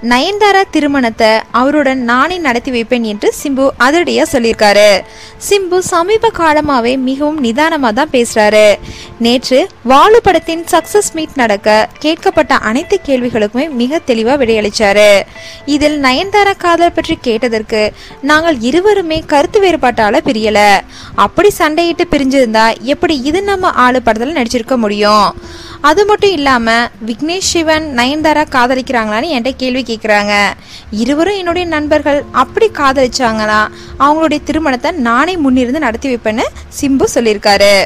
நயன்தாரா திருமணத்தை அவருடன் நானே நடத்தி வைப்பேன் என்று சிம்பு அதிரடியா சொல்லியிருக்காரு சிம்பு சமீப காலமாவே மிகவும் நிதானமா தான் பேசுறாரு நேற்று வாலு படத்தின் சக்சஸ் மீட் நடக்க கேட்கப்பட்ட அனைத்து கேள்விகளுக்குமே மிக தெளிவா விடையளிச்சாரு இதில் நயன்தாரா காதல் பற்றி கேட்டதற்கு நாங்கள் இருவருமே கருத்து வேறுபாட்டால பிரியல அப்படி சண்டையிட்டு பிரிஞ்சிருந்தா எப்படி இது நம்ம ஆளு படத்துல நடிச்சிருக்க முடியும் அது மட்டும் இல்லாம விக்னேஷ் சிவன் நயன்தாரா காதலிக்கிறாங்களான்னு என்கிட்ட கேள்வி கேட்குறாங்க இருவரும் என்னுடைய நண்பர்கள் அப்படி காதலிச்சாங்களா அவங்களுடைய திருமணத்தை நானே முன்னிருந்து நடத்தி வைப்பேன்னு சிம்பு சொல்லியிருக்காரு